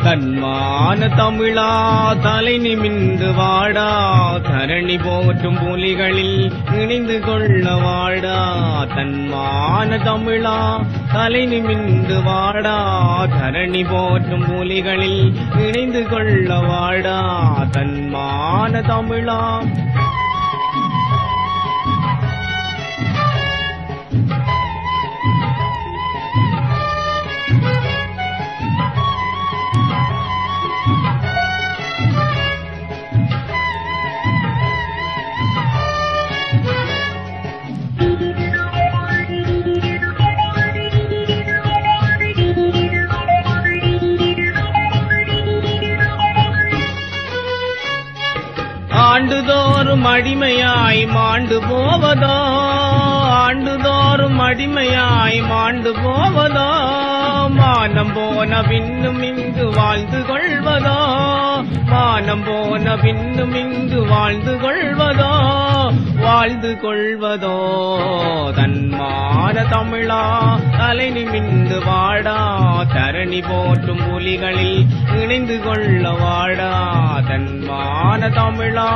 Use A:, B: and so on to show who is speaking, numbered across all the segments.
A: தன்மான தமிழா தலை நிமிந்து வாடா தரணி போற்றும் புலிகளில் இணைந்து கொள்ள வாடா தன்மான தமிழா தலை நிமிந்து வாடா தரணி போற்றும் புலிகளில் இணைந்து கொள்ள வாடா தன்மான தமிழா ஆண்டுதோறும் அடிமையாய் மாண்டு போவதோ ஆண்டுதோறும் அடிமையாய் மாண்டு போவதோ மானம் போன பின்னும் இங்கு வாழ்ந்து கொள்வதோ மானம் போன பின்னும் இங்கு வாழ்ந்து கொள்வதோ வாழ்ந்து கொள்வதோ தன்மான தமிழா தலை நிமிந்து வாடா தரணி போற்றும் புலிகளில் இணைந்து கொள்ள வாடா தன்மான தமிழா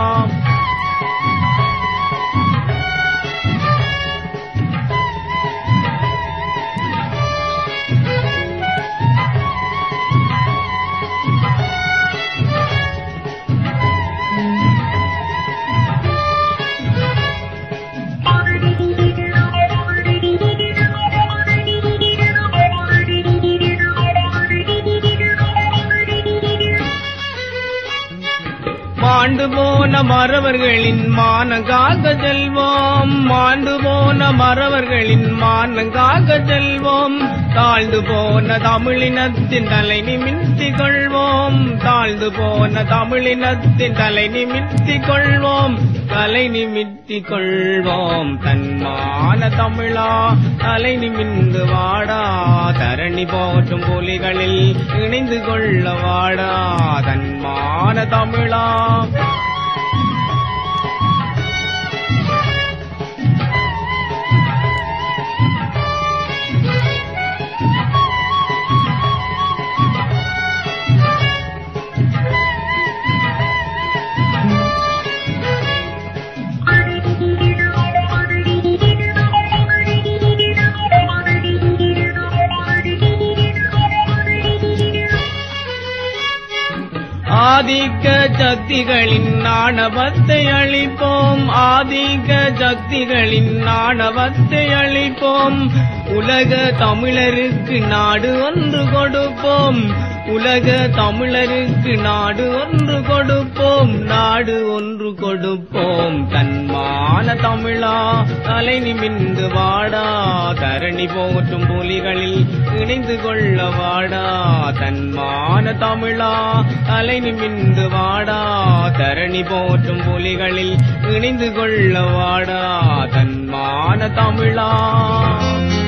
A: மாண்டு போன மறவர்களின் மானங்காக செல்வோம் மாண்டு போன மறவர்களின் மானங்காக செல்வோம் தாழ்ந்து போன தமிழினத்தின் தலை நிமித்தி கொள்வோம் தாழ்ந்து போன தமிழினத்தின் தலை நிமித்தி கொள்வோம் தலை நிமித்தி கொள்வோம் தன்மான தமிழா தலை நிமிந்து வாடா தரணி போற்றும் புலிகளில் இணைந்து கொள்ள வாடா தன்மான தமிழா ஆதிக்க சக்திகளின் ஆணவத்தை அழிப்போம் ஆதிக்க சக்திகளின் ஆணவத்தை அழிப்போம் உலக தமிழருக்கு நாடு ஒன்று கொடுப்போம் உலக தமிழருக்கு நாடு ஒன்று கொடுப்போம் நாடு ஒன்று கொடுப்போம் தன்மான தமிழா தலை நிமிந்து வாடா தரணி போற்றும் புலிகளில் இணைந்து கொள்ள வாடா தன்மான தமிழா தலை நிமிந்து வாடா தரணி போற்றும் புலிகளில் இணைந்து கொள்ள வாடா தன்மான தமிழா